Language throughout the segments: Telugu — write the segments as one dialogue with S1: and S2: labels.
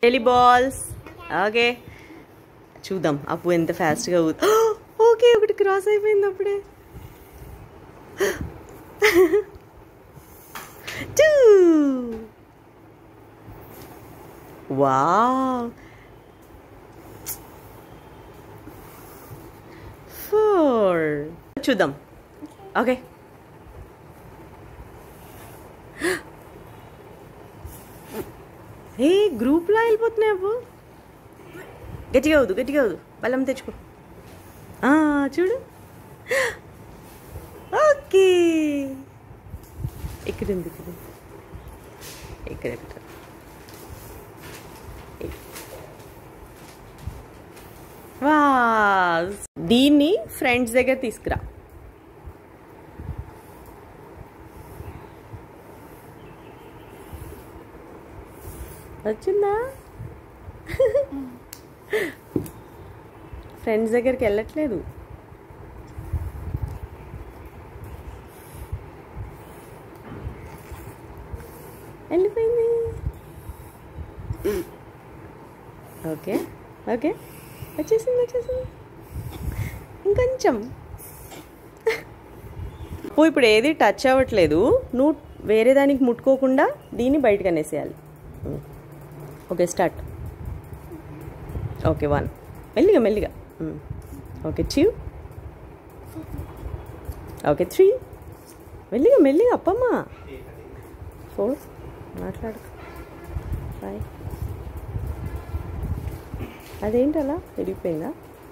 S1: టెలి బాల్స్ ఓకే చూద్దాం అప్పు ఎంత ఫాస్ట్గా ఓకే ఒకటి క్రాస్ అయిపోయింది అప్పుడే టూ వావ్ ఫోర్ చూద్దాం ఓకే ఏ గ్రూప్లో వెళ్ళిపోతున్నాయి అవ్వు గట్టిగా అవుదు గట్టిగా అవుదు బలం తెచ్చుకో ఆ, చూడు ఓకే ఇక్కడ ఉంది ఇక్కడ ఉంది. ఇక్కడ ఇక్కడ వా దీన్ని ఫ్రెండ్స్ దగ్గర తీసుకురా వచ్చిందా ఫ్రెండ్స్ దగ్గరికి వెళ్ళట్లేదు వెళ్ళిపోయింది ఓకే ఓకే వచ్చేసింది వచ్చేసింది ఇంకొంచెం ఓ ఇప్పుడు ఏది టచ్ అవ్వట్లేదు నువ్వు వేరే దానికి ముట్టుకోకుండా దీన్ని బయటకు అనేసేయాలి ఓకే స్టార్ట్ ఓకే వన్ మెల్లిగా మెల్లిగా ఓకే టూ ఓకే త్రీ మెల్లిగా మెల్లిగా అప్పమ్మా ఫోర్ మాట్లాడు ఫైవ్ అదేంటి అలా విడిపోయిందా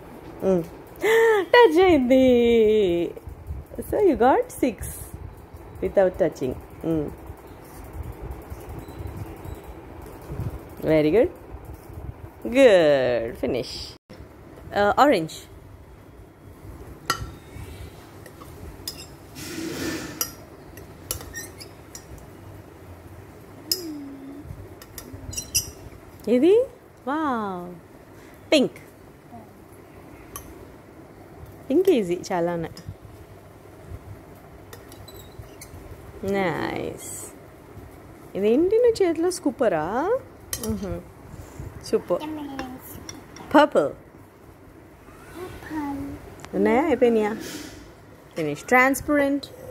S1: టచ్ అయింది so you got six without touching very good good finish orange ఇది వా పింక్ పింక్ ఈజీ చాలానే నైస్ ఇదేంటి నువ్వు చేతిలో స్కూపరా సూపర్ పర్పుల్ ఉన్నాయా అయిపోయినాయా ఫినిష్ ట్రాన్స్పరెంట్